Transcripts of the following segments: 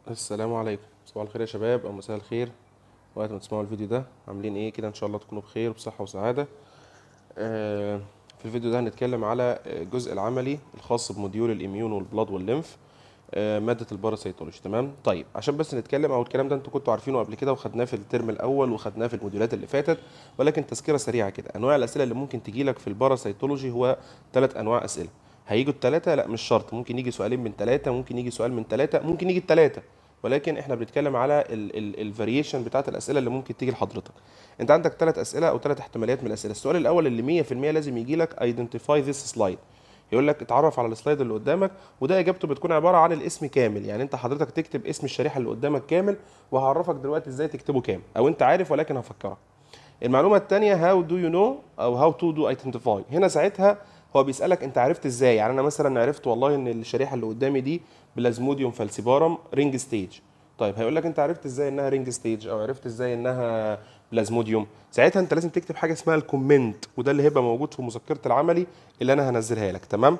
السلام عليكم صباح الخير يا شباب او مساء الخير وقت ما تسمعوا الفيديو ده عاملين ايه كده ان شاء الله تكونوا بخير وبصحه وسعاده آه، في الفيديو ده هنتكلم على الجزء العملي الخاص بموديول الاميون والبلاد والليمف آه، ماده الباراسيتولوجي تمام طيب عشان بس نتكلم او الكلام ده انتوا كنتوا عارفينه قبل كده وخدناه في الترم الاول وخدناه في الموديولات اللي فاتت ولكن تذكره سريعه كده انواع الاسئله اللي ممكن تجي لك في الباراسيتولوجي هو ثلاث انواع اسئله هيجوا الثلاثه لا مش شرط ممكن يجي سؤالين من ثلاثه ممكن يجي سؤال من ثلاثه ممكن يجي الثلاثه ولكن احنا بنتكلم على الفاريشن بتاعت الاسئله اللي ممكن تيجي لحضرتك انت عندك ثلاث اسئله او ثلاث احتماليات من الاسئله السؤال الاول اللي 100% لازم يجي لك ايدنتيفاي ذيس سلايد يقول لك اتعرف على السلايد اللي قدامك وده اجابته بتكون عباره عن الاسم كامل يعني انت حضرتك تكتب اسم الشريحه اللي قدامك كامل وهعرفك دلوقتي ازاي تكتبه كامل او انت عارف ولكن هفكرك المعلومه الثانيه هاو دو يو نو او هاو تو دو ايدنتيفاي هنا ساعتها هو بيسالك انت عرفت ازاي يعني انا مثلا عرفت والله ان الشريحه اللي قدامي دي بلازموديوم فالسيبارم رينج ستيج طيب هيقول لك انت عرفت ازاي انها رينج ستيج او عرفت ازاي انها بلازموديوم ساعتها انت لازم تكتب حاجه اسمها الكومنت وده اللي هيبقى موجود في مذكره العملي اللي انا هنزلها لك تمام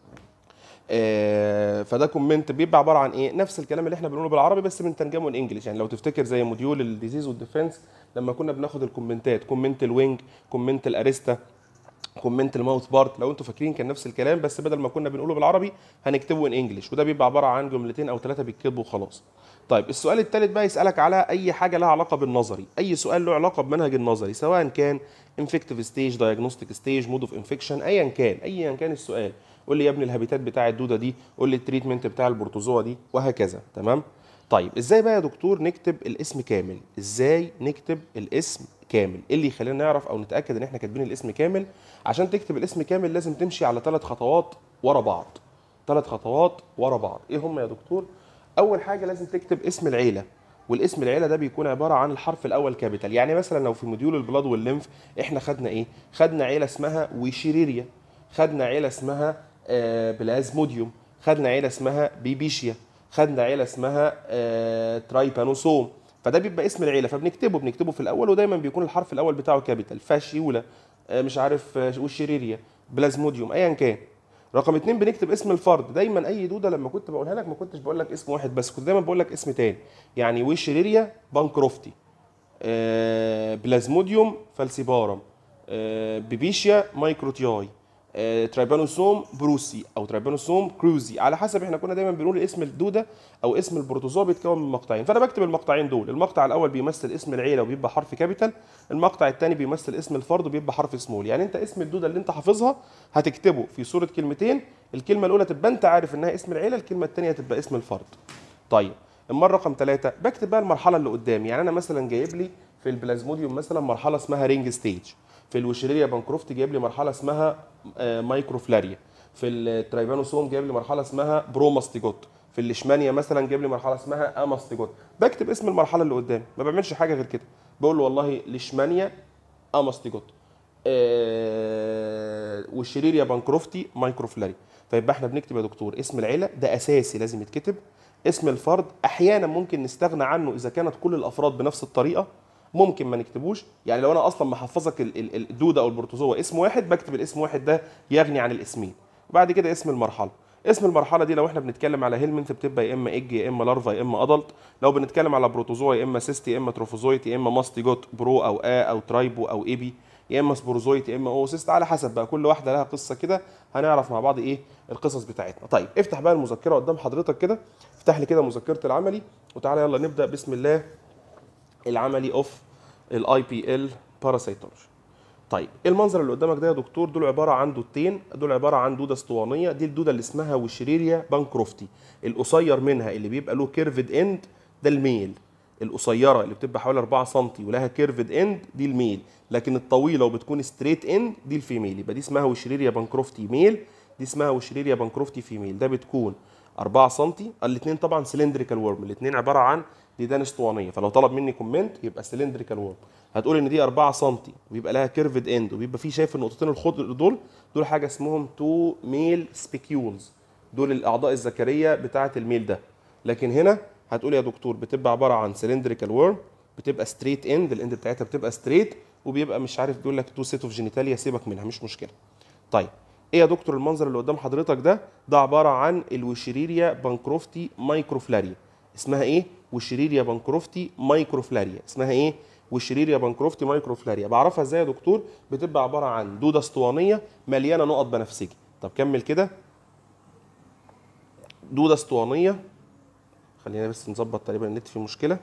آه فده كومنت بيبقى عباره عن ايه نفس الكلام اللي احنا بنقوله بالعربي بس بنترجمه الانجليش يعني لو تفتكر زي موديول الديزيز والديفنس لما كنا بناخد الكومنتات كومنت الوينج كومنت الاريستا كومنت الماوث بارت لو انتوا فاكرين كان نفس الكلام بس بدل ما كنا بنقوله بالعربي هنكتبه ان انجلش وده بيبقى عباره عن جملتين او ثلاثه بيتكتبوا وخلاص طيب السؤال الثالث بقى يسالك على اي حاجه لها علاقه بالنظري اي سؤال له علاقه بمنهج النظري سواء كان انفكتيف ستيج دايجنوستيك ستيج مود اوف انفكشن ايا كان ايا كان السؤال قول لي يا ابني الهابيتات بتاع الدوده دي قول لي التريتمنت بتاع البروتوزوا دي وهكذا تمام طيب ازاي بقى يا دكتور نكتب الاسم كامل ازاي نكتب الاسم كامل ايه اللي يخلينا نعرف او نتاكد ان احنا كاتبين الاسم كامل عشان تكتب الاسم كامل لازم تمشي على ثلاث خطوات ورا بعض ثلاث خطوات ورا بعض ايه هم يا دكتور اول حاجه لازم تكتب اسم العيله والاسم العيله ده بيكون عباره عن الحرف الاول كابيتال يعني مثلا لو في موديول البلاد والليمف احنا خدنا ايه خدنا عيله اسمها ويشيريريا خدنا عيله اسمها آه بلازموديوم خدنا عيله اسمها بيبيشيا خدنا عيله اسمها آه ترايبانوسوم فده بيبقى اسم العيله فبنكتبه بنكتبه في الاول ودايما بيكون الحرف الاول بتاعه كابيتال فاشيولا آه مش عارف آه وشيريريا بلازموديوم ايا كان رقم اتنين بنكتب اسم الفرد دايما اي دوده لما كنت بقولها لك ما كنتش بقول لك اسم واحد بس كنت دايما بقول لك اسم تاني يعني ويشيريريا بانكروفتي آه بلازموديوم فالسيبارم آه بيبيشيا مايكروتياي آه ترايبانوسوم بروسي او ترايبانوسوم كروزي على حسب احنا كنا دايما بنقول اسم الدوده او اسم البروتوزوا بيتكون من مقطعين فانا بكتب المقطعين دول المقطع الاول بيمثل اسم العيله وبيبقى حرف كابيتال المقطع الثاني بيمثل اسم الفرد وبيبقى حرف سمول يعني انت اسم الدوده اللي انت حافظها هتكتبه في صوره كلمتين الكلمه الاولى تبقى انت عارف انها اسم العيله الكلمه الثانيه تبقى اسم الفرد طيب المره رقم ثلاثة بكتب بقى المرحله اللي قدامي يعني انا مثلا جايب لي في البلازموديوم مثلا مرحله اسمها رينج ستيج في الوشريريا بانكروفت جايب لي مرحله اسمها مايكروفلاريا في الترايبانوسوم جايب لي مرحله اسمها بروماستيجوت في الليشمانيا مثلا جايب لي مرحله اسمها اماستيجوت بكتب اسم المرحله اللي قدامي ما بعملش حاجه غير كده بقول له والله ليشمانيا اماستيجوت آه والشريريا بانكروفتي مايكروفلاري فيبقى احنا بنكتب يا دكتور اسم العيله ده اساسي لازم يتكتب اسم الفرد احيانا ممكن نستغنى عنه اذا كانت كل الافراد بنفس الطريقه ممكن ما نكتبوش يعني لو انا اصلا محفظك الدوده او البروتوزوا اسم واحد بكتب الاسم واحد ده يغني عن الاسمين وبعد كده اسم المرحله اسم المرحله دي لو احنا بنتكلم على هيلمنت بتبقى يا اما ايج يا اما لارفا يا اما ادلت لو بنتكلم على بروتوزوا يا اما سيست يا اما تروفوزويت يا اما ماستيجوت برو او ا او ترايبو او ايبي يا اما سبوروزويت يا اما اوسيست على حسب بقى كل واحده لها قصه كده هنعرف مع بعض ايه القصص بتاعتنا طيب افتح بقى المذكره قدام حضرتك كده افتح لي كده مذكره العملي وتعالى يلا نبدا بسم الله العملي اوف الاي بي ال باراسيتولوجي طيب ايه المنظر اللي قدامك ده يا دكتور دول عباره عن دودتين دول عباره عن دوده اسطوانيه دي الدوده اللي اسمها وشريريا بانكروفتي القصير منها اللي بيبقى له كيرفد اند ده الميل القصيره اللي بتبقى حوالي 4 سم ولها كيرفد اند دي الميل لكن الطويله وبتكون ستريت اند دي الفيميل يبقى دي اسمها وشريريا بانكروفتي ميل دي اسمها وشريريا بانكروفتي فيميل ده بتكون 4 سم الاثنين طبعا سلندريكال ورم الاثنين عباره عن ديدان اسطوانيه فلو طلب مني كومنت يبقى سلندريكال وورم هتقول ان دي 4 سم وبيبقى لها كيرفد اند وبيبقى في شايف النقطتين الخضر دول دول حاجه اسمهم تو ميل سبيكيولز دول الاعضاء الذكريه بتاعه الميل ده لكن هنا هتقول يا دكتور بتبقى عباره عن سلندريكال وورم بتبقى ستريت اند الاند بتاعتها بتبقى ستريت وبيبقى مش عارف بيقول لك تو سيت اوف جينيتاليا سيبك منها مش مشكله طيب ايه يا دكتور المنظر اللي قدام حضرتك ده ده عباره عن الوشريريا بانكروفتي مايكروفلاريا اسمها ايه والشريريا بانكروفتي مايكروفلاريا اسمها ايه والشريريا بانكروفتي مايكروفلاريا بعرفها ازاي يا دكتور بتبقى عباره عن دوده اسطوانيه مليانه نقط بنفسجي طب كمل كده دوده اسطوانيه خلينا بس نظبط تقريبا النت فيه مشكله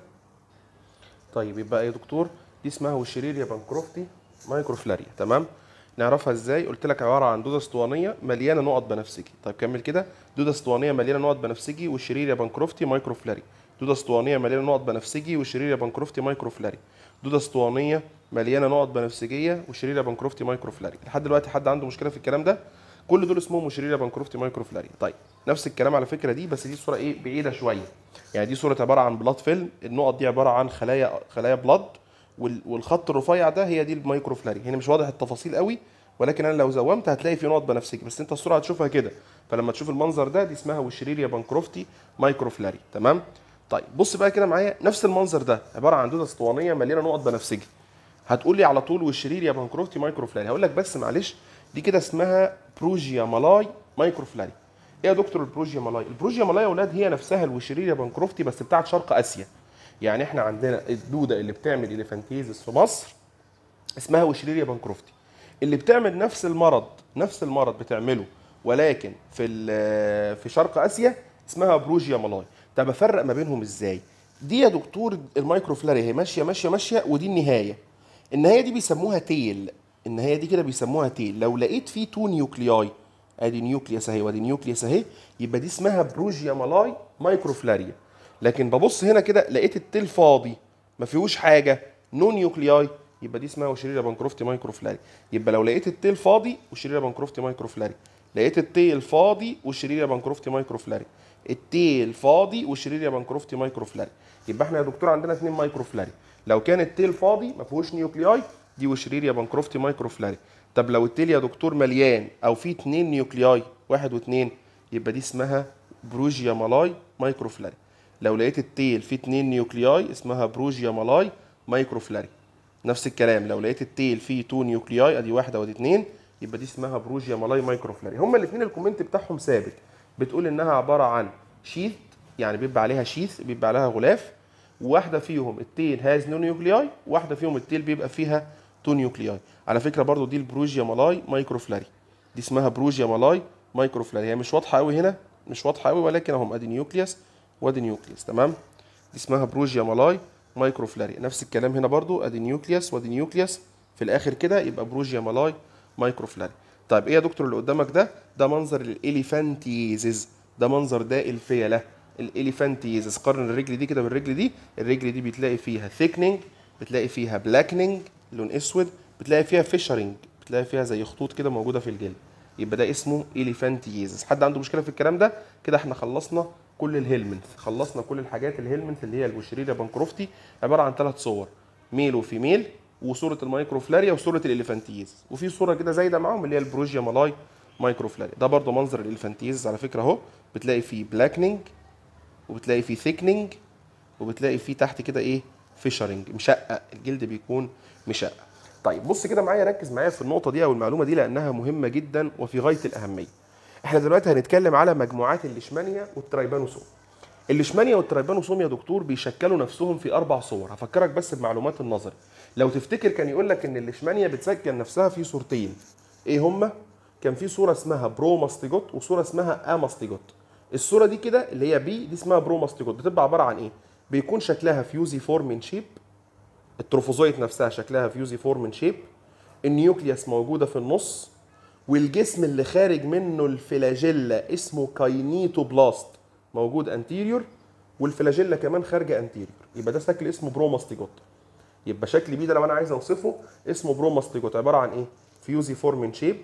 طيب يبقى ايه يا دكتور دي اسمها وشريريا بانكروفتي مايكروفلاريا تمام نعرفها ازاي قلت لك عباره عن دوده اسطوانيه مليانه نقط بنفسجي طيب كمل كده دوده اسطوانيه مليانه نقط بنفسجي والشريريا بانكروفتي مايكروفلاري دوده اسطوانيه مليانه نقط بنفسجي والشريريا بانكروفتي مايكروفلاري دوده اسطوانيه مليانه نقط بنفسجيه والشريريا بانكروفتي مايكروفلاري لحد دلوقتي حد عنده مشكله في الكلام ده كل دول اسمهم وشريريا بانكروفتي مايكروفلاري طيب نفس الكلام على فكره دي بس دي صوره ايه بعيده شويه يعني دي صوره عباره عن بلاد فيلم النقط دي عباره عن خلايا خلايا بلاد وال- والخط الرفيع ده هي دي المايكروفلاري هنا مش واضح التفاصيل قوي ولكن انا لو زومت هتلاقي في نقط بنفسجي بس انت الصوره هتشوفها كده فلما تشوف المنظر ده دي اسمها وشريريا بانكروفتي مايكروفلاري تمام طيب بص بقى كده معايا نفس المنظر ده عباره عن دوده اسطوانيه مليانه نقط بنفسجي هتقول لي على طول والشريريا بانكروفتي مايكروفلاري هقول لك بس معلش دي كده اسمها بروجيا مالاي مايكروفلاري ايه يا دكتور البروجيا مالاي البروجيا مالاي يا اولاد هي نفسها الوشريريا بانكروفتي بس بتاعت شرق اسيا يعني احنا عندنا الدوده اللي بتعمل اليفانتيزس في مصر اسمها وشريريا بانكروفتي اللي بتعمل نفس المرض نفس المرض بتعمله ولكن في ال- في شرق اسيا اسمها بروجيا مالاي طب افرق ما بينهم ازاي دي يا دكتور المايكروفلاري هي ماشيه ماشيه ماشيه ودي النهايه النهايه دي بيسموها تيل النهايه دي كده بيسموها تيل لو لقيت فيه تو نيوكلياي ادي نيوكليوس اهي وادي نيوكليوس اهي يبقى دي اسمها بروجيا مالاي مايكروفلاريا لكن ببص هنا كده لقيت التيل فاضي ما فيهوش حاجه نو نيوكلياي يبقى دي اسمها وشريرة بانكروفتي مايكروفلاري يبقى لو لقيت التيل فاضي وشريرة بانكروفتي مايكروفلاري لقيت التيل فاضي وشريرة بانكروفتي مايكروفلاري التيل فاضي وشريرة بانكروفتي مايكروفلاري يبقى احنا يا دكتور عندنا اثنين مايكروفلاري لو كان التيل فاضي ما فيهوش نيوكلياي دي وشريرة بانكروفتي مايكروفلاري طب لو التيل يا دكتور مليان او فيه اثنين نيوكلياي واحد واثنين يبقى دي اسمها بروجيا مالاي مايكروفلاري لو لقيت التيل فيه اتنين نيوكلياي اسمها بروجيا مالاي مايكروفلاري نفس الكلام لو لقيت التيل فيه تو نيوكلياي ادي واحده وادي اتنين يبقى دي اسمها بروجيا مالاي مايكروفلاري هما الاثنين الكومنت بتاعهم ثابت بتقول انها عباره عن شيث يعني بيبقى عليها شيث بيبقى عليها غلاف وواحده فيهم التيل هاز نو نيوكلياي واحده فيهم التيل بيبقى فيها تو نيوكلياي على فكره برضو دي البروجيا مالاي مايكروفلاري دي اسمها بروجيا مالاي مايكروفلاري هي مش واضحه قوي هنا مش واضحه قوي ولكن اهم ادي نيوكليوس وادي نيوكليوس تمام دي اسمها بروجيا مالاي مايكروفلاري نفس الكلام هنا برضو ادي نيوكليوس وادي نيوكليوس في الاخر كده يبقى بروجيا مالاي مايكروفلاري طيب ايه يا دكتور اللي قدامك ده ده منظر الاليفانتيزز ده منظر ده الفيله الاليفانتيزز قارن الرجل دي كده بالرجل دي الرجل دي بتلاقي فيها ثيكنينج بتلاقي فيها بلاكنينج لون اسود بتلاقي فيها فيشرنج بتلاقي فيها زي خطوط كده موجوده في الجلد يبقى ده اسمه اليفانتيزز حد عنده مشكله في الكلام ده كده احنا خلصنا كل الهيلمنت خلصنا كل الحاجات الهيلمنت اللي هي الوشريريا بانكروفتي عباره عن ثلاث صور ميل وفيميل وصوره المايكروفلاريا وصوره الاليفانتيز وفي صوره كده زايده معاهم اللي هي البروجيا مالاي مايكروفلاريا ده برضو منظر الاليفانتيز على فكره اهو بتلاقي فيه بلاكنينج وبتلاقي فيه ثيكنينج وبتلاقي فيه تحت كده ايه فيشرنج مشقق الجلد بيكون مشقق طيب بص كده معايا ركز معايا في النقطه دي او المعلومه دي لانها مهمه جدا وفي غايه الاهميه احنا دلوقتي هنتكلم على مجموعات الليشمانيا والترايبانوسوم الليشمانيا والترايبانوسوم يا دكتور بيشكلوا نفسهم في اربع صور هفكرك بس بمعلومات النظر لو تفتكر كان يقول لك ان الليشمانيا بتسجل نفسها في صورتين ايه هما كان في صوره اسمها بروماستيجوت وصوره اسمها اماستيجوت الصوره دي كده اللي هي بي دي اسمها بروماستيجوت بتبقى عباره عن ايه بيكون شكلها فيوزي فورمين شيب التروفوزويت نفسها شكلها فيوزي فورمين شيب النيوكليوس موجوده في النص والجسم اللي خارج منه الفلاجيلا اسمه كاينيتوبلاست موجود انتيريور والفلاجيلا كمان خارجه انتيريور يبقى ده شكل اسمه بروماستيجوت يبقى شكل بي ده لو انا عايز اوصفه اسمه بروماستيجوت عباره عن ايه فيوزي فورمين شيب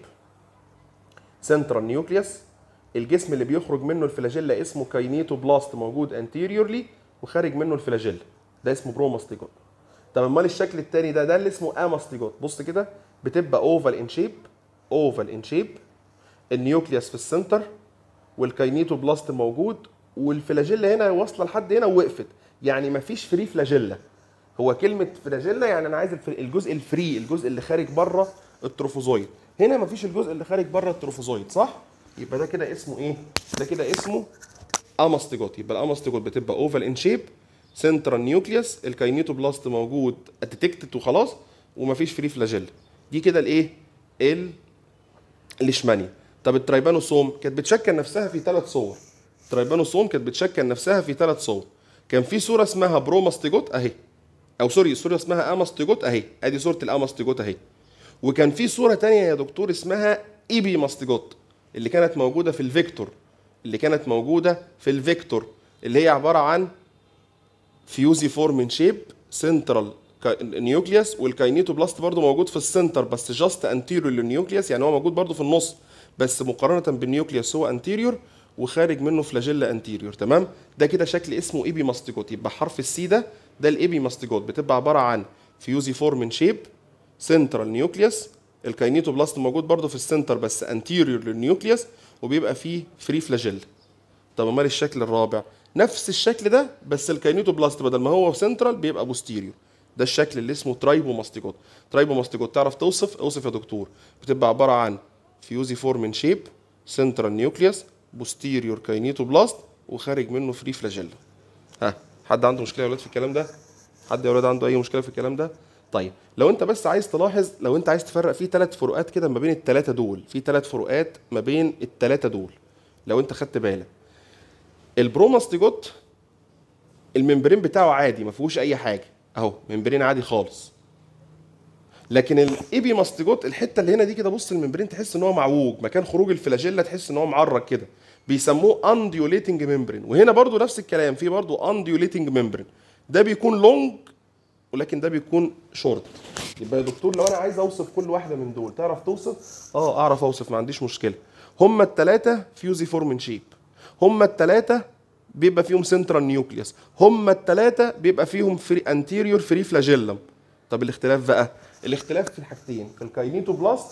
سنترال نيوكليوس الجسم اللي بيخرج منه الفلاجيلا اسمه كاينيتوبلاست موجود انتيريورلي وخارج منه الفلاجيلا ده اسمه بروماستيجوت طب امال الشكل التاني ده ده اللي اسمه اماستيجوت بص كده بتبقى اوفال ان شيب اوفال ان شيب النيوكليوس في السنتر والكاينيتوبلاست موجود والفلاجيلا هنا واصله لحد هنا ووقفت يعني مفيش فري فلاجيلا هو كلمه فلاجيلا يعني انا عايز الف- الجزء الفري الجزء اللي خارج بره التروفوزويد هنا مفيش الجزء اللي خارج بره التروفوزويد صح يبقى ده كده اسمه ايه ده كده اسمه اماستيجوت يبقى الاماستيجوت بتبقى اوفال ان شيب سنترال نيوكليوس الكاينيتوبلاست موجود ديتكتد وخلاص ومفيش فري فلاجيلا دي كده الايه ال الليشمانيا طب الترايبانوسوم كانت بتشكل نفسها في ثلاث صور الترايبانوسوم كانت بتشكل نفسها في ثلاث صور كان في صوره اسمها بروماستيجوت اهي او سوري صوره اسمها اماستيجوت اهي ادي صوره الاماستيجوت اهي وكان في صوره تانية يا دكتور اسمها ايبي ماستيجوت اللي كانت موجوده في الفيكتور اللي كانت موجوده في الفيكتور اللي هي عباره عن فيوزي فورم شيب سنترال نيوكليوس والكاينيتوبلاست برضو موجود في السنتر بس جاست انتيريور للنيوكليوس يعني هو موجود برضو في النص بس مقارنه بالنيوكليوس هو انتيريور وخارج منه فلاجيلا انتيريور تمام ده كده شكل اسمه ايبي ماستيجوت يبقى حرف السي ده ده الايبي ماستيجوت بتبقى عباره عن فيوزي فورم شيب سنترال نيوكليوس الكاينيتوبلاست موجود برضو في السنتر بس انتيريور للنيوكليوس وبيبقى فيه فري فلاجيلا طب امال الشكل الرابع نفس الشكل ده بس الكاينيتوبلاست بدل ما هو سنترال بيبقى بوستيريور ده الشكل اللي اسمه ترايبوماستيجوت ترايبوماستيجوت تعرف توصف اوصف يا دكتور بتبقى عباره عن فيوزي فورم شيب سنترال نيوكليوس بوستيريور كاينيتوبلاست وخارج منه فري فلاجيلا ها حد عنده مشكله يا ولاد في الكلام ده حد يا ولاد عنده اي مشكله في الكلام ده طيب لو انت بس عايز تلاحظ لو انت عايز تفرق في ثلاث فروقات كده ما بين الثلاثه دول في ثلاث فروقات ما بين الثلاثه دول لو انت خدت بالك البروماستيجوت الممبرين بتاعه عادي ما فيهوش اي حاجه اهو ممبرين عادي خالص لكن الايبي ماستيجوت الحته اللي هنا دي كده بص الممبرين تحس ان هو معوج مكان خروج الفلاجيلا تحس ان هو معرج كده بيسموه انديوليتنج ممبرين وهنا برضو نفس الكلام في برضو انديوليتنج ممبرين ده بيكون لونج ولكن ده بيكون شورت يبقى يا دكتور لو انا عايز اوصف كل واحده من دول تعرف توصف اه اعرف اوصف ما عنديش مشكله هما الثلاثه فيوزي فورمن شيب هما الثلاثه بيبقى فيهم سنترال نيوكليوس هما الثلاثه بيبقى فيهم فري انتيريور فري فلاجيلم طب الاختلاف بقى الاختلاف في الحاجتين في الكاينيتوبلاست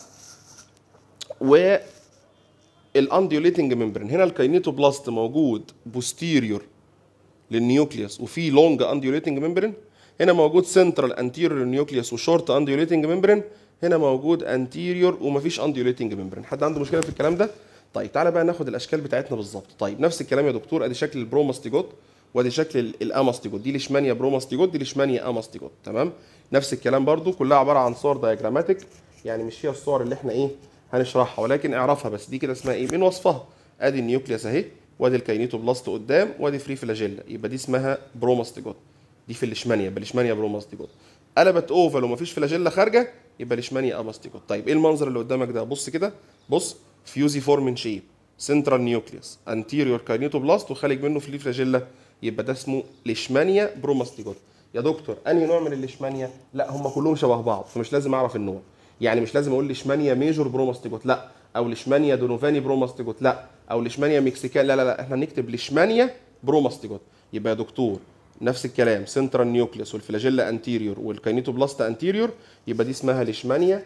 و الانديوليتنج ممبرين هنا الكاينيتوبلاست موجود بوستيريور للنيوكليوس وفي لونج انديوليتنج ممبرين هنا موجود سنترال انتيريور نيوكليوس وشورت انديوليتنج ممبرين هنا موجود انتيريور ومفيش انديوليتنج ممبرين حد عنده مشكله في الكلام ده طيب تعالى بقى ناخد الاشكال بتاعتنا بالظبط طيب نفس الكلام يا دكتور ادي شكل البروماستيجوت وادي شكل الاماستيجوت دي ليشمانيا بروماستيجوت دي ليشمانيا اماستيجوت تمام نفس الكلام برضو كلها عباره عن صور دايجراماتيك يعني مش هي الصور اللي احنا ايه هنشرحها ولكن اعرفها بس دي كده اسمها ايه من وصفها ادي النيوكليوس اهي وادي الكاينيتوبلاست قدام وادي فري فلاجيلا يبقى دي اسمها بروماستيجوت دي في الليشمانيا يبقى ليشمانيا بروماستيجوت قلبت اوفال ومفيش فلاجيلا خارجه يبقى ليشمانيا اماستيجوت طيب ايه المنظر اللي قدامك ده بص كده بص فيوزي فورمن شيب سنترال نيوكليوس انتيريور كاينيتوبلاست وخارج منه فري فلاجيلا يبقى ده اسمه ليشمانيا بروماستيجوت يا دكتور انهي نوع من الليشمانيا لا هم كلهم شبه بعض فمش لازم اعرف النوع يعني مش لازم اقول ليشمانيا ميجور بروماستيجوت لا او ليشمانيا دونوفاني بروماستيجوت لا او ليشمانيا مكسيكان لا لا لا احنا هنكتب ليشمانيا بروماستيجوت يبقى يا دكتور نفس الكلام سنترال نيوكليوس والفلاجيلا انتيريور والكاينيتوبلاست انتيريور يبقى دي اسمها ليشمانيا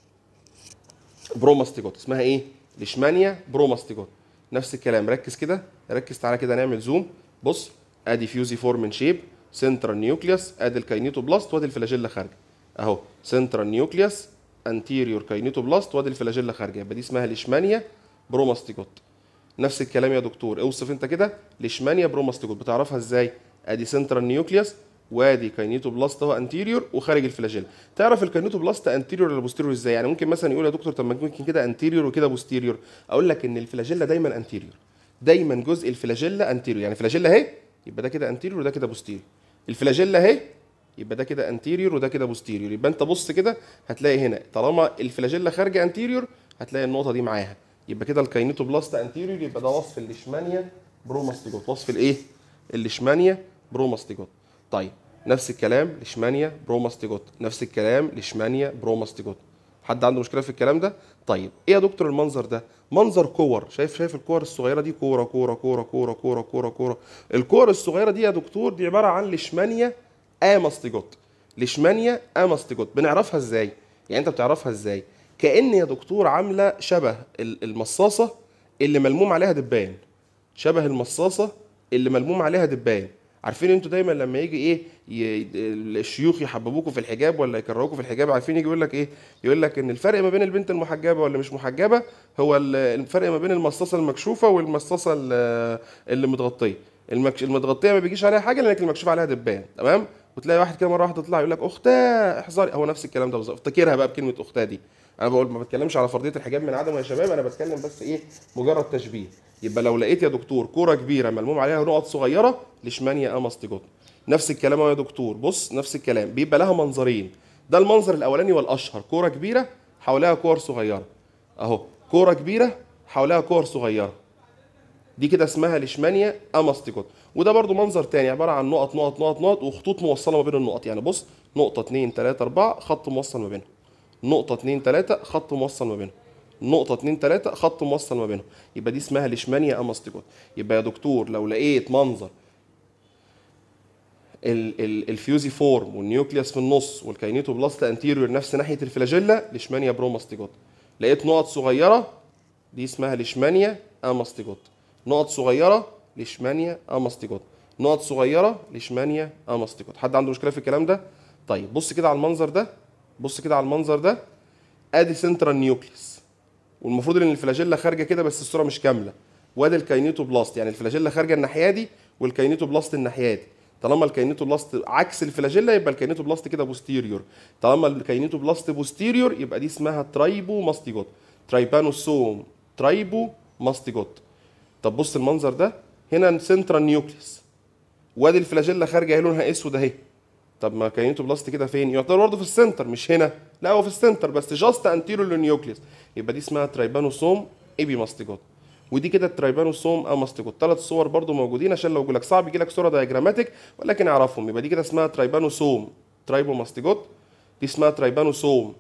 بروماستيجوت اسمها ايه ليشمانيا بروماستيجوت نفس الكلام ركز كده ركز تعالى كده نعمل زوم بص ادي فيوزي فورمن شيب سنترال نيوكليوس ادي الكاينيتوبلاست وادي الفلاجيلا خارجه اهو سنترال نيوكليوس انتيريور كاينيتوبلاست وادي الفلاجيلا خارجه يبقى دي اسمها ليشمانيا بروماستيجوت نفس الكلام يا دكتور اوصف انت كده ليشمانيا بروماستيجوت بتعرفها ازاي ادي سنترال نيوكليوس وادي كاينيتوبلاست هو انتيريور وخارج الفلاجيلا تعرف الكاينيتوبلاست انتيريور ولا بوستيريور ازاي يعني ممكن مثلا يقول يا دكتور طب ما ممكن كده انتيريور وكده بوستيريور اقول لك ان الفلاجيلا دايما انتيريور دايما جزء الفلاجيلا انتيريور يعني فلاجيلا اهي يبقى ده كده انتيريور وده كده بوستيريور الفلاجيلا اهي يبقى ده كده انتيريور وده كده بوستيريور يبقى انت بص كده هتلاقي هنا طالما الفلاجيلا خارجه انتيريور هتلاقي النقطه دي معاها يبقى كده الكاينيتوبلاست انتيريور يبقى ده وصف الليشمانيا بروماستيجوت وصف الايه الليشمانيا بروماستيجوت طيب نفس الكلام ليشمانيا بروماستيجوت نفس الكلام ليشمانيا بروماستيجوت حد عنده مشكله في الكلام ده طيب ايه يا دكتور المنظر ده منظر كور شايف شايف الكور الصغيره دي كوره كوره كوره كوره كوره كوره كوره الكور الصغيره دي يا دكتور دي عباره عن ليشمانيا اماستيجوت ليشمانيا اماستيجوت بنعرفها ازاي يعني انت بتعرفها ازاي كان يا دكتور عامله شبه المصاصه اللي ملموم عليها دبان شبه المصاصه اللي ملموم عليها دبان عارفين انتوا دايما لما يجي ايه ي... الشيوخ يحببوكوا في الحجاب ولا يكرهوكوا في الحجاب عارفين يجي يقول لك ايه يقول لك ان الفرق ما بين البنت المحجبه ولا مش محجبه هو ال- الفرق ما بين المصاصه المكشوفه والمصاصه ال- اللي متغطيه المكش... المتغطيه ما بيجيش عليها حاجه لكن المكشوف عليها دبان تمام وتلاقي واحد كده مره واحده يطلع يقول لك اختاه احذري هو نفس الكلام ده بالظبط افتكرها بقى بكلمه اختاه دي انا بقول ما بتكلمش على فرضيه الحجاب من عدمه يا شباب انا بتكلم بس ايه مجرد تشبيه يبقى لو لقيت يا دكتور كوره كبيره ملموم عليها نقط صغيره ليشمانيا اماستيجوت نفس الكلام أهو يا دكتور بص نفس الكلام بيبقى لها منظرين ده المنظر الاولاني والاشهر كوره كبيره حواليها كور صغيره اهو كوره كبيره حواليها كور صغيره دي كده اسمها ليشمانيا اماستيجوت وده برضو منظر تاني عباره عن نقط نقط نقط نقط وخطوط موصله ما بين النقط يعني بص نقطه 2 3 4 خط موصل ما بينهم نقطه 2 3 خط موصل ما بينهم نقطة 2 3 خط موصل ما بينهم يبقى دي اسمها ليشمانيا اماستيجوت يبقى يا دكتور لو لقيت منظر ال- ال- الفيوزي فورم والنيوكليوس في النص والكاينيتوبلاست انتيريور نفس ناحيه الفلاجيلا ليشمانيا بروماستيجوت لقيت نقط صغيره دي اسمها ليشمانيا اماستيجوت نقط صغيره ليشمانيا اماستيجوت نقط صغيره ليشمانيا اماستيجوت حد عنده مشكله في الكلام ده طيب بص كده على المنظر ده بص كده على المنظر ده ادي سنترال نيوكليوس والمفروض ان الفلاجيلا خارجه كده بس الصوره مش كامله وادي الكاينيتوبلاست يعني الفلاجيلا خارجه الناحيه دي والكاينيتوبلاست الناحيه دي طالما الكاينيتوبلاست عكس الفلاجيلا يبقى الكاينيتوبلاست كده بوستيريور طالما الكاينيتوبلاست بوستيريور يبقى دي اسمها ترايبو ماستيجوت ترايبانوسوم ترايبو ماستيجوت طب بص المنظر ده هنا سنترال نيوكليوس وادي الفلاجيلا خارجه اهي لونها اسود اهي طب ما كاينيتوبلاست كده فين يعتبر برضه في السنتر مش هنا لا هو في السنتر بس جاست انتيريور للنيوكليوس يبقى دي اسمها ترايبانوسوم ايبي ماستيجوت ودي كده الترايبانوسوم اماستيجوت ثلاث صور برضو موجودين عشان لو لك صعب يجي لك صوره دايجراماتيك ولكن اعرفهم يبقى دي كده اسمها ترايبانوسوم ترايبوماستيجوت دي اسمها ترايبانوسوم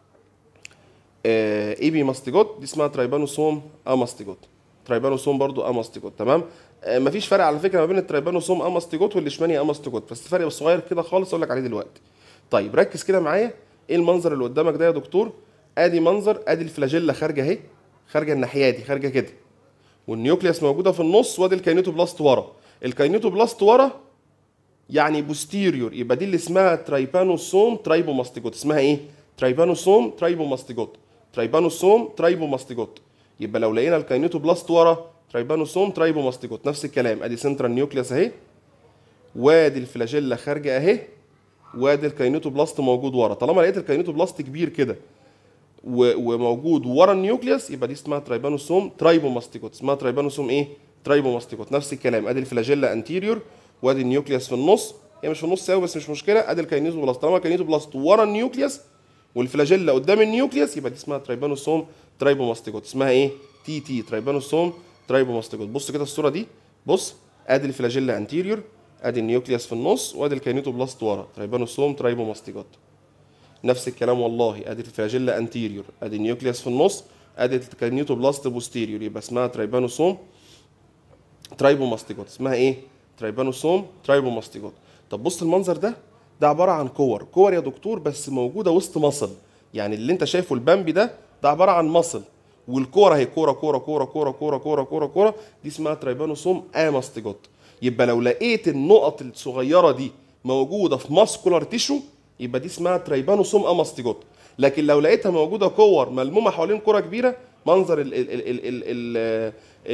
آه، ايبي ماستيجوت دي اسمها ترايبانوسوم اماستيجوت ترايبانوسوم برضو اماستيجوت تمام آه، مفيش فرق على فكره ما بين الترايبانوسوم اماستيجوت والليشمانيا اماستيجوت بس فرق صغير كده خالص اقول لك عليه دلوقتي طيب ركز كده معايا ايه المنظر اللي قدامك ده يا دكتور ادي منظر ادي الفلاجيلا خارجه اهي خارجه الناحيه دي خارجه كده والنيوكليوس موجوده في النص وادي الكاينيتوبلاست ورا الكاينيتوبلاست ورا يعني بوستيريور يبقى دي اللي اسمها ترايبانوسوم ترايبوماستيجوت اسمها ايه ترايبانوسوم ترايبوماستيجوت ترايبانوسوم ترايبوماستيجوت يبقى لو لقينا الكاينيتوبلاست ورا ترايبانوسوم ترايبوماستيجوت نفس الكلام ادي سنترال نيوكليوس اهي وادي الفلاجيلا خارجه اهي وادي الكاينيتوبلاست موجود ورا طالما لقيت الكاينيتوبلاست كبير كده و- وموجود ورا النيوكليوس يبقى دي اسمها ترايبانوسوم ترايبوماستيجوت اسمها ترايبانوسوم ايه ترايبوماستيجوت نفس الكلام ادي الفلاجيلا انتيريور وادي النيوكليوس في النص هي مش في النص قوي بس مش مشكله ادي الكاينيتوبلاست طالما الكاينيتوبلاست ورا النيوكليوس والفلاجيلا قدام النيوكليوس يبقى دي اسمها ترايبانوسوم ترايبوماستيجوت اسمها ايه تي تي ترايبانوسوم ترايبوماستيجوت بص كده الصوره دي بص ادي الفلاجيلا انتيريور ادي النيوكليوس في النص وادي الكاينيتوبلاست ورا ترايبانوسوم ترايبوماستيجوت نفس الكلام والله ادي الفلاجيلا انتيريور ادي النيوكليوس في النص ادي الكاينيتوبلاست بوستيريور يبقى اسمها ترايبانوسوم ترايبوماستيجوت اسمها ايه ترايبانوسوم ترايبوماستيجوت طب بص المنظر ده ده عباره عن كور كور يا دكتور بس موجوده وسط مصل يعني اللي انت شايفه البامبي ده ده عباره عن مصل والكوره هي كوره كوره كوره كوره كوره كوره كوره كوره دي اسمها ترايبانوسوم اماستيجوت يبقى لو لقيت النقط الصغيره دي موجوده في ماسكولار تيشو يبقى دي اسمها ترايبانوسوم اماستيجوت لكن لو لقيتها موجوده كور ملمومه حوالين كره كبيره منظر ال ال ال ال ال ال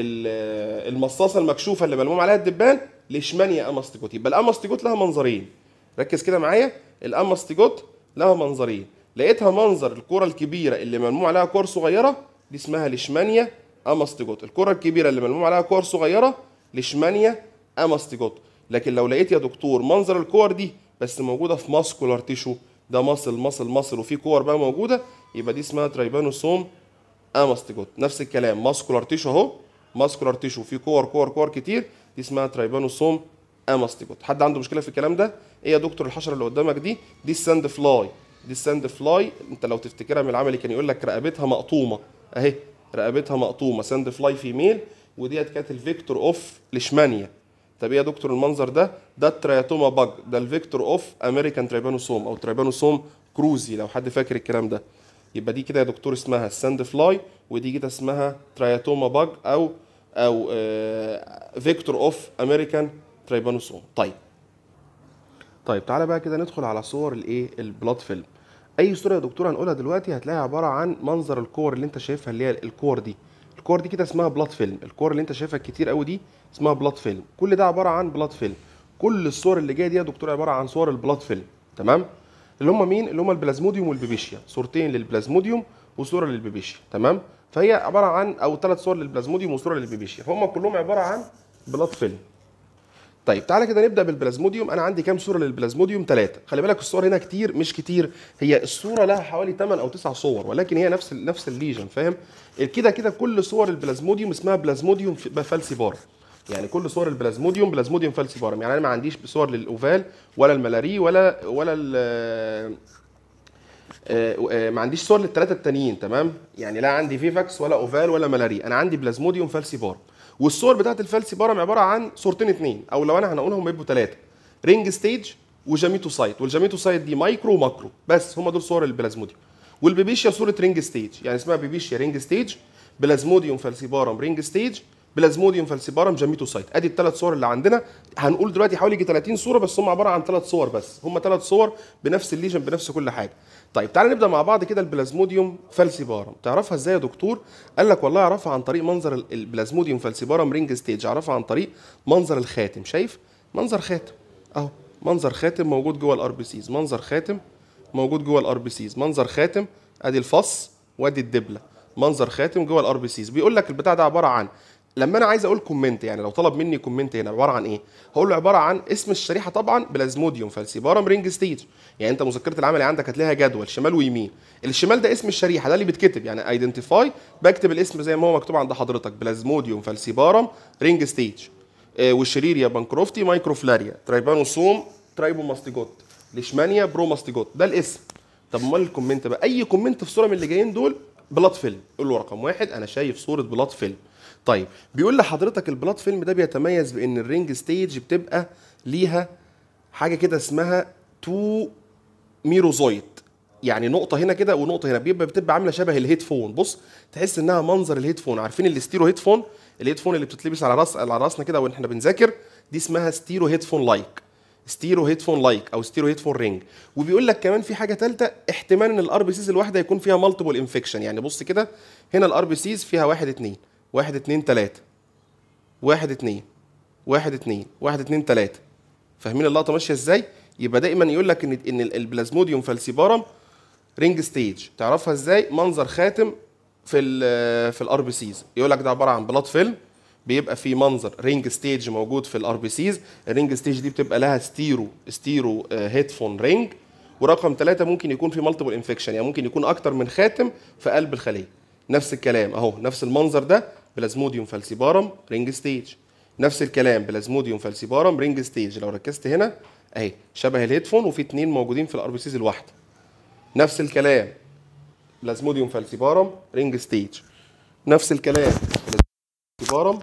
ال المصاصه المكشوفه اللي ملموم عليها الدبان ليشمانيا اماستيجوت يبقى الاماستيجوت لها منظرين ركز كده معايا الاماستيجوت لها منظرين لقيتها منظر الكره الكبيره اللي ملموم عليها كور صغيره دي اسمها ليشمانيا اماستيجوت الكره الكبيره اللي ملموم عليها كور صغيره ليشمانيا اماستيجوت لكن لو لقيت يا دكتور منظر الكور دي بس موجوده في ماسكولار تيشو ده مصل مصل مصل وفي كور بقى موجوده يبقى دي اسمها ترايبانوسوم اماستيجوت نفس الكلام ماسكولار تيشو اهو ماسكولار تيشو في كور كور كور كتير دي اسمها ترايبانوسوم اماستيجوت حد عنده مشكله في الكلام ده ايه يا دكتور الحشره اللي قدامك دي دي الساند فلاي دي الساند فلاي انت لو تفتكرها من العملي كان يقول لك رقبتها مقطومه اهي رقبتها مقطومه ساند فلاي فيميل وديت كانت الفيكتور اوف ليشمانيا طب ايه يا دكتور المنظر ده ده الترياتوما باج ده الفيكتور اوف امريكان تريبانوسوم او تريبانوسوم كروزي لو حد فاكر الكلام ده يبقى دي كده يا دكتور اسمها الساند فلاي ودي كده اسمها ترياتوما باج او او فيكتور اوف امريكان ترايبانوسوم طيب طيب تعالى بقى كده ندخل على صور الايه البلاد فيلم اي صوره يا دكتور هنقولها دلوقتي هتلاقيها عباره عن منظر الكور اللي انت شايفها اللي هي الكور دي الكور دي كده اسمها بلاد فيلم الكور اللي انت شايفها كتير قوي دي اسمها بلاد فيلم كل ده عباره عن بلاد فيلم كل الصور اللي جايه دي يا دكتور عباره عن صور البلاد فيلم تمام اللي هم مين اللي هم البلازموديوم والبيبيشيا صورتين للبلازموديوم وصوره للبيبيشيا تمام فهي عباره عن او ثلاث صور للبلازموديوم وصوره للبيبيشيا فهم كلهم عباره عن بلاد فيلم طيب تعالى كده نبدا بالبلازموديوم انا عندي كام صوره للبلازموديوم ثلاثه خلي بالك الصور هنا كتير مش كتير هي الصوره لها حوالي 8 او 9 صور ولكن هي نفس ال نفس الليجن فاهم كده كده كل صور البلازموديوم اسمها بلازموديوم فالسيبارم يعني كل صور البلازموديوم بلازموديوم فالسيبارم يعني انا ما عنديش صور للاوفال ولا الملاري ولا ولا ما عنديش صور للثلاثه التانيين تمام يعني لا عندي فيفاكس ولا اوفال ولا ملاري انا عندي بلازموديوم فالسيبارم والصور بتاعت الفالسيبارم عباره عن صورتين اثنين او لو انا هنقولهم يبقوا ثلاثه رينج ستيج وجاميتوسايت والجاميتوسايت دي مايكرو وماكرو بس هم دول صور البلازموديوم والبيبيشيا صوره رينج ستيج يعني اسمها بيبيشيا رينج ستيج بلازموديوم فالسيبارم رينج ستيج بلازموديوم فالسيبارم جاميتوسايت ادي الثلاث صور اللي عندنا هنقول دلوقتي حوالي 30 صوره بس هم عباره عن ثلاث صور بس هم ثلاث صور بنفس الليجن بنفس كل حاجه طيب تعالى نبدا مع بعض كده البلازموديوم فالسيبارم تعرفها ازاي يا دكتور قال لك والله اعرفها عن طريق منظر البلازموديوم فالسيبارم رينج ستيج اعرفها عن طريق منظر الخاتم شايف منظر خاتم اهو منظر خاتم موجود جوه الار بي سيز منظر خاتم موجود جوه الار بي سيز منظر خاتم ادي الفص وادي الدبله منظر خاتم جوه الار بي سيز بيقول لك البتاع ده عباره عن لما انا عايز اقول كومنت يعني لو طلب مني كومنت هنا عباره عن ايه هقول له عباره عن اسم الشريحه طبعا بلازموديوم فالسيبارم رينج ستيج يعني انت مذكره العملي عندك هتلاقيها جدول شمال ويمين الشمال ده اسم الشريحه ده اللي بيتكتب يعني ايدنتيفاي بكتب الاسم زي ما هو مكتوب عند حضرتك بلازموديوم فالسيبارم رينج ستيج آه والشريريا بانكروفتي مايكروفلاريا ترايبانوسوم ترايبوماستيجوت ليشمانيا بروماستيجوت ده الاسم طب امال الكومنت بقى اي كومنت في صوره من اللي جايين دول بلاد فيلم قول له رقم واحد انا شايف صوره بلاد فيلم طيب بيقول لحضرتك البلاد فيلم ده بيتميز بان الرينج ستيج بتبقى ليها حاجه كده اسمها تو ميروزويت يعني نقطة هنا كده ونقطة هنا بيبقى بتبقى عاملة شبه الهيدفون بص تحس انها منظر الهيدفون عارفين الاستيرو هيدفون الهيدفون اللي بتتلبس على راس على راسنا كده واحنا بنذاكر دي اسمها ستيرو هيدفون لايك ستيرو هيدفون لايك او ستيرو هيدفون رينج وبيقول لك كمان في حاجه ثالثه احتمال ان الار بي سيز الواحده يكون فيها مالتيبل انفكشن يعني بص كده هنا الار بي سيز فيها واحد اتنين واحد اتنين تلاتة واحد اتنين واحد اتنين واحد اتنين تلاتة فاهمين اللقطة ماشية ازاي؟ يبقى دايما يقول لك ان ان البلازموديوم فالسيبارم رينج ستيج تعرفها ازاي؟ منظر خاتم في ال في الار بي سيز يقول لك ده عبارة عن بلاد فيلم بيبقى في منظر رينج ستيج موجود في الار بي سيز الرينج ستيج دي بتبقى لها ستيرو ستيرو هيدفون رينج ورقم ثلاثة ممكن يكون في مالتيبل انفكشن يعني ممكن يكون اكتر من خاتم في قلب الخليه نفس الكلام اهو نفس المنظر ده بلازموديوم فالسيبارم رينج ستيج نفس الكلام بلازموديوم فالسيبارم رينج ستيج لو ركزت هنا اهي شبه الهيدفون وفي اتنين موجودين في الار بي سيز الواحده نفس الكلام بلازموديوم فالسيبارم رينج ستيج نفس الكلام فالسيبارم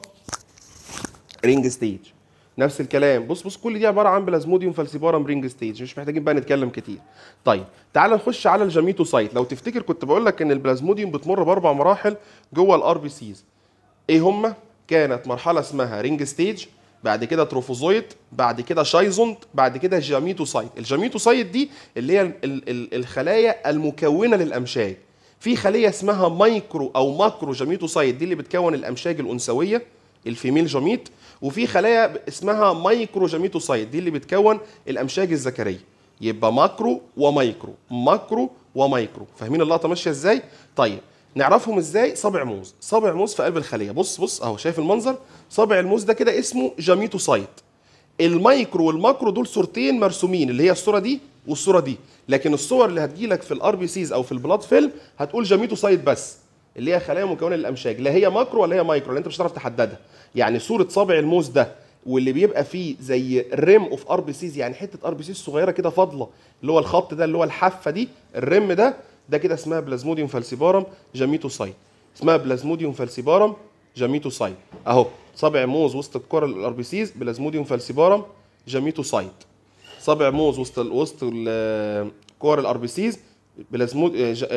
رينج ستيج نفس الكلام بص بص كل دي عباره عن بلازموديوم فالسيبارم رينج ستيج مش محتاجين بقى نتكلم كتير طيب تعال نخش على الجاميتوسايت لو تفتكر كنت بقول لك ان البلازموديوم بتمر باربع مراحل جوه الار بي سيز ايه هما كانت مرحله اسمها رينج ستيج بعد كده تروفوزويت بعد كده شايزونت بعد كده جاميتوسايت الجاميتوسايت دي اللي هي ال ال الخلايا المكونه للامشاج في خليه اسمها مايكرو او ماكرو جاميتوسايت دي اللي بتكون الامشاج الانثويه الفيميل جاميت وفي خلايا اسمها مايكرو جاميتوسايت دي اللي بتكون الامشاج الذكريه يبقى ماكرو ومايكرو ماكرو ومايكرو فاهمين اللقطه ماشيه ازاي طيب نعرفهم ازاي صابع موز صابع موز في قلب الخليه بص بص اهو شايف المنظر صابع الموز ده كده اسمه جاميتوسايت المايكرو والماكرو دول صورتين مرسومين اللي هي الصوره دي والصوره دي لكن الصور اللي هتجيلك في الار بي سيز او في البلاد فيلم هتقول جاميتوسايت بس اللي هي خلايا مكونه للامشاج لا هي ماكرو ولا هي مايكرو اللي انت مش هتعرف تحددها يعني صوره صابع الموز ده واللي بيبقى فيه زي ريم اوف ار بي سيز يعني حته ار بي سيز صغيره كده فاضله اللي هو الخط ده اللي هو الحافه دي الريم ده ده كده اسمها بلازموديوم فالسيبارم جاميتوسايت اسمها بلازموديوم فالسيبارم جاميتوسايت اهو صابع موز وسط الكره الار بي سيز بلازموديوم فالسيبارم جاميتوسايت صابع موز وسط ال وسط الكور الار بي سيز بلازمود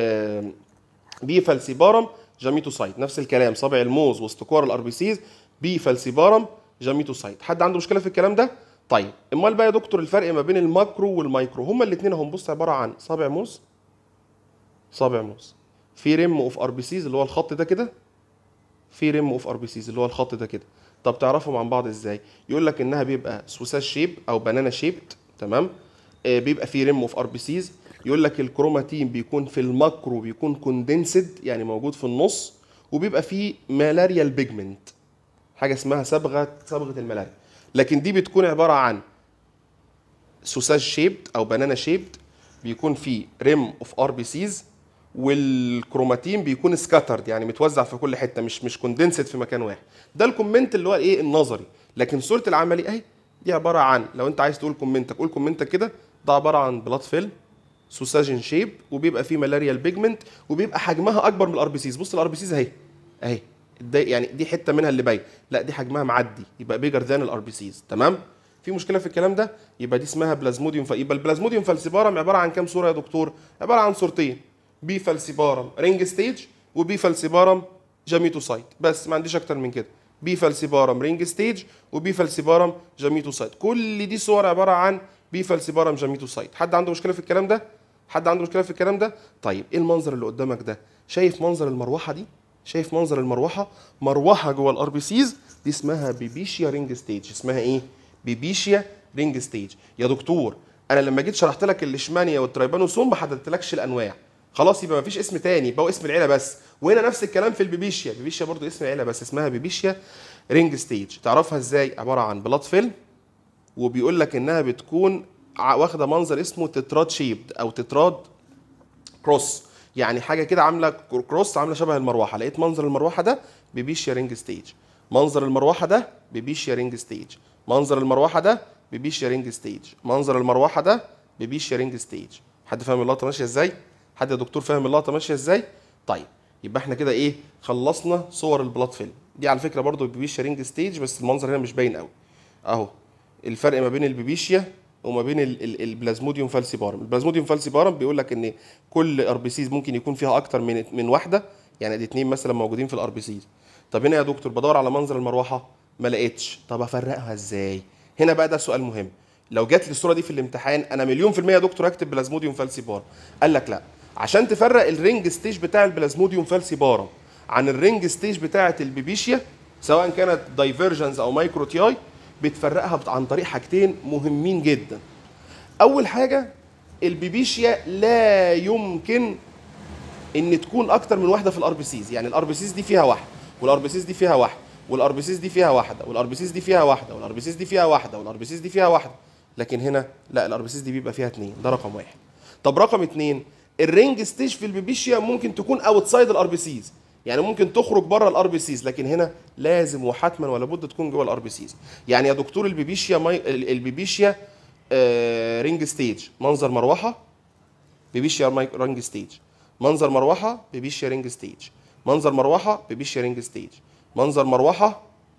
بي فالسيبارم جاميتوسايت نفس الكلام صابع الموز وسط كور الار بي سيز بي فالسيبارم جاميتوسايت حد عنده مشكله في الكلام ده طيب امال بقى يا دكتور الفرق ما بين الماكرو والمايكرو هما الاثنين اهم بص عباره عن صابع موز صابع موز في ريم اوف ار بي سيز اللي هو الخط ده كده في ريم اوف ار بي سيز اللي هو الخط ده كده طب تعرفهم عن بعض ازاي يقول لك انها بيبقى سوساج شيب او بنانا شيبت تمام آه بيبقى في ريم اوف ار بي سيز يقول لك الكروماتين بيكون في الماكرو بيكون كوندنسد يعني موجود في النص وبيبقى فيه مالاريال بيجمنت حاجه اسمها صبغه صبغه الملاريا لكن دي بتكون عباره عن سوساج شيبد او بنانا شيبد بيكون فيه ريم اوف ار بي سيز والكروماتين بيكون سكاترد يعني متوزع في كل حته مش مش كوندنسد في مكان واحد ده الكومنت اللي هو الايه النظري لكن صوره العملي اهي دي عباره عن لو انت عايز تقول كومنتك قول كومنتك كده ده عباره عن بلاد فيلم سوساجين شيب وبيبقى فيه ملاريال بيجمنت وبيبقى حجمها اكبر من الار بي سيز بص الار بي سيز اهي اهي ده يعني دي حته منها اللي باين لا دي حجمها معدي يبقى بيجر ذان الار بي سيز تمام في مشكله في الكلام ده يبقى دي اسمها بلازموديوم ف... يبقى البلازموديوم فالسيبارم عباره عن كام صوره يا دكتور عباره عن صورتين بي فالسيبارم رينج ستيج وبي فالسيبارم جاميتوسايت بس ما عنديش اكتر من كده بي فالسيبارم رينج ستيج وبي فالسيبارم جاميتوسايت كل دي صور عباره عن بي فالسيبارم جاميتوسايت حد عنده مشكله في الكلام ده حد عنده مشكله في الكلام ده طيب ايه المنظر اللي قدامك ده شايف منظر المروحه دي شايف منظر المروحه مروحه جوه الار بي سيز دي اسمها بيبيشيا رينج ستيج اسمها ايه بيبيشيا رينج ستيج يا دكتور انا لما جيت شرحت لك الليشمانيا والترايبانوسوم ما حددتلكش الانواع خلاص يبقى مفيش اسم تاني يبقى هو اسم العيله بس وهنا نفس الكلام في البيبيشيا بيبيشيا برضو اسم العيله بس اسمها بيبيشيا رينج ستيج تعرفها ازاي عباره عن بلاد فيلم وبيقول لك انها بتكون واخده منظر اسمه تتراد شيبد او تتراد كروس يعني حاجه كده عامله كروس عامله شبه المروحه لقيت منظر المروحه ده بيبيشيا رينج ستيج منظر المروحه ده بيبيشيا رينج ستيج منظر المروحه ده بيبيشيا رينج ستيج منظر المروحه ده بيبيشيا رينج ستيج حد فاهم اللقطه ماشيه ازاي حد يا دكتور فاهم اللقطه ماشيه ازاي طيب يبقى احنا كده ايه خلصنا صور البلاد فيلم دي على فكره برضو بيبيشيا رينج ستيج بس المنظر هنا مش باين قوي اهو الفرق ما بين البيبيشيا وما بين البلازموديوم فالسيبارم البلازموديوم فالسيبارم بيقول لك ان كل ار بي سيز ممكن يكون فيها اكتر من من واحده يعني الاثنين مثلا موجودين في الار بي سيز طب هنا يا دكتور بدور على منظر المروحه ما لقيتش طب افرقها ازاي هنا بقى ده سؤال مهم لو جات لي الصوره دي في الامتحان انا مليون في الميه يا دكتور هكتب بلازموديوم فالسيبارم قال لك لا عشان تفرق الرينج ستيج بتاع البلازموديوم فالسيبارم عن الرينج ستيج بتاعه البيبيشيا سواء كانت دايفرجنز او مايكرو تي اي بتفرقها عن طريق حاجتين مهمين جدا اول حاجه البيبيشيا لا يمكن ان تكون اكتر من واحده في الار بي سيز يعني الار بي سيز دي فيها واحده والار بي سيز دي فيها واحده والار بي سيز دي فيها واحده والار بي سيز دي فيها واحده والار بي سيز دي فيها واحده والار بي سيز دي فيها واحده لكن هنا لا الار بي سيز دي بيبقى فيها اثنين ده رقم واحد طب رقم اثنين الرينج ستيج في البيبيشيا ممكن تكون اوتسايد الار بي سيز يعني ممكن تخرج بره الار بي سيز لكن هنا لازم وحتما ولا بد تكون جوه الار بي سيز يعني يا دكتور البيبيشيا مي... البيبيشيا آه رينج ستيج منظر مروحه بيبيشيا ماي... رينج ستيج منظر مروحه بيبيشيا رينج ستيج منظر مروحه بيبيشيا رينج ستيج منظر مروحه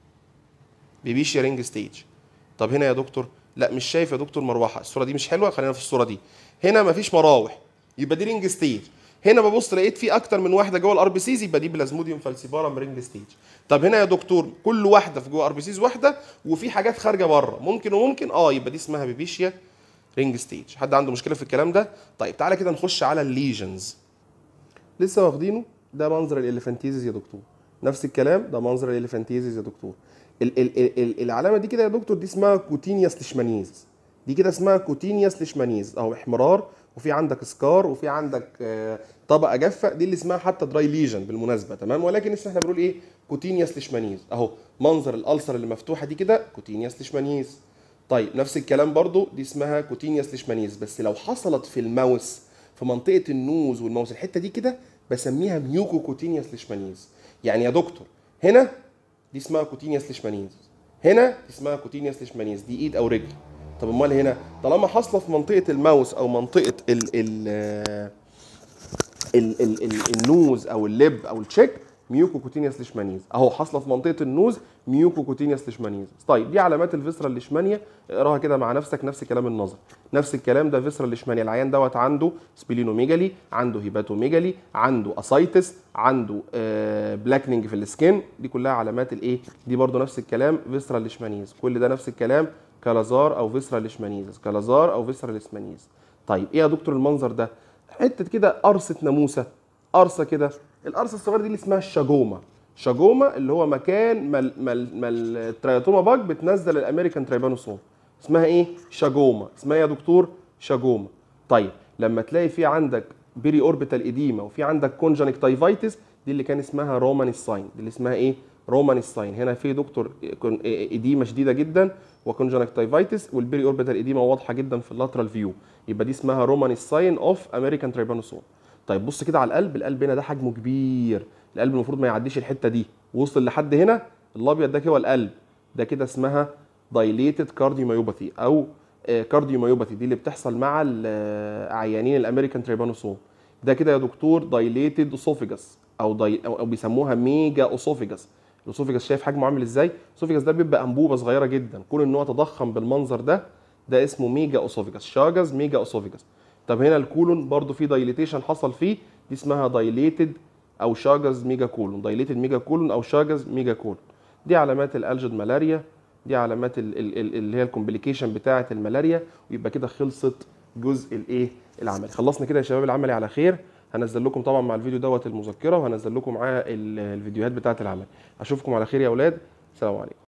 بيبيشيا رينج ستيج طب هنا يا دكتور لا مش شايف يا دكتور مروحه الصوره دي مش حلوه خلينا في الصوره دي هنا مفيش مراوح يبقى دي رينج ستيج هنا ببص لقيت في اكتر من واحده جوه الار بي سيز يبقى دي بلازموديوم فالسيبارم رينج ستيج طب هنا يا دكتور كل واحده في جوه ار بي سيز واحده وفي حاجات خارجه بره ممكن وممكن اه يبقى دي اسمها بيبيشيا رينج ستيج حد عنده مشكله في الكلام ده طيب تعالى كده نخش على الليجنز لسه واخدينه ده منظر الاليفانتيزيس يا دكتور نفس الكلام ده منظر الاليفانتيزيس يا دكتور ال ال ال ال العلامه دي كده يا دكتور دي اسمها كوتينياس ليشمانيز دي كده اسمها كوتينياس ليشمانيز اهو احمرار وفي عندك سكار وفي عندك آه طبقه جافه دي اللي اسمها حتى دراي ليجن بالمناسبه تمام ولكن لسه احنا بنقول ايه كوتينياس ليشمانيز اهو منظر الالسر اللي مفتوحه دي كده كوتينياس ليشمانيز طيب نفس الكلام برضو دي اسمها كوتينياس ليشمانيز بس لو حصلت في الماوس في منطقه النوز والماوس الحته دي كده بسميها ميوكو كوتينياس ليشمانيز يعني يا دكتور هنا دي اسمها كوتينياس ليشمانيز هنا دي اسمها كوتينياس ليشمانيز دي ايد او رجل طب امال هنا طالما حاصله في منطقه الماوس او منطقه ال ال ال ال ال النوز او اللب او التشيك ميوكوكوتينيوس ليشمانيز اهو حاصله في منطقه النوز ميوكوكوتينيوس ليشمانيز طيب دي علامات الفيسرال ليشمانيا اقراها كده مع نفسك نفس كلام النظر نفس الكلام ده فيسرال ليشمانيا العيان دوت عنده سبلينوميجالي عنده هيباتوميجالي عنده اسايتس عنده آه بلاكنينج في السكين دي كلها علامات الايه دي برضو نفس الكلام فيسرال ليشمانيز كل ده نفس الكلام كالازار او فيسرال ليشمانيز كالازار او فيسرال ليشمانيز طيب ايه يا دكتور المنظر ده حته كده قرصه ناموسه قرصه كده القرصه الصغيره دي اللي اسمها الشاجوما شاجوما اللي هو مكان ما ما ما الترياتوما باج بتنزل الامريكان تريبانوسوم اسمها ايه شاجوما اسمها إيه يا دكتور شاجوما طيب لما تلاقي في عندك بيري اوربيتال ايديما وفي عندك كونجنكتيفايتس دي اللي كان اسمها رومان ساين دي اللي اسمها ايه رومان ساين هنا في دكتور كون- ايديما شديده جدا وكونجنكتيفايتس والبيري اوربيتال ايديما واضحه جدا في اللاترال فيو يبقى دي اسمها رومان ساين اوف امريكان تريبانوسوم طيب بص كده على القلب القلب هنا ده حجمه كبير القلب المفروض ما يعديش الحته دي وصل لحد هنا الابيض ده هو القلب ده كده اسمها دايليتد كارديوميوباثي او كارديوميوباثي دي اللي بتحصل مع ال- عيانين الامريكان تريبانوسوم ده كده يا دكتور دايليتد اسوفيجاس او داي او أو بيسموها ميجا اسوفيجاس الاسوفيجاس شايف حجمه عامل ازاي الاسوفيجاس ده بيبقى انبوبه صغيره جدا كون ان هو تضخم بالمنظر ده ده اسمه ميجا اسوفيجاس شاجز ميجا اسوفيجاس طب هنا الكولون برضو في دايليتيشن حصل فيه دي اسمها دايليتد او شاجز ميجا كولون دايليتد ميجا كولون او شاجز ميجا كولون دي علامات الالجد ملاريا دي علامات ال- ال- ال- اللي هي الكومبليكيشن بتاعه الملاريا ويبقى كده خلصت جزء الايه العملي خلصنا كده يا شباب العملي على خير هنزل لكم طبعا مع الفيديو دوت المذكره وهنزل لكم معاه ال- الفيديوهات بتاعه العمل اشوفكم على خير يا اولاد السلام عليكم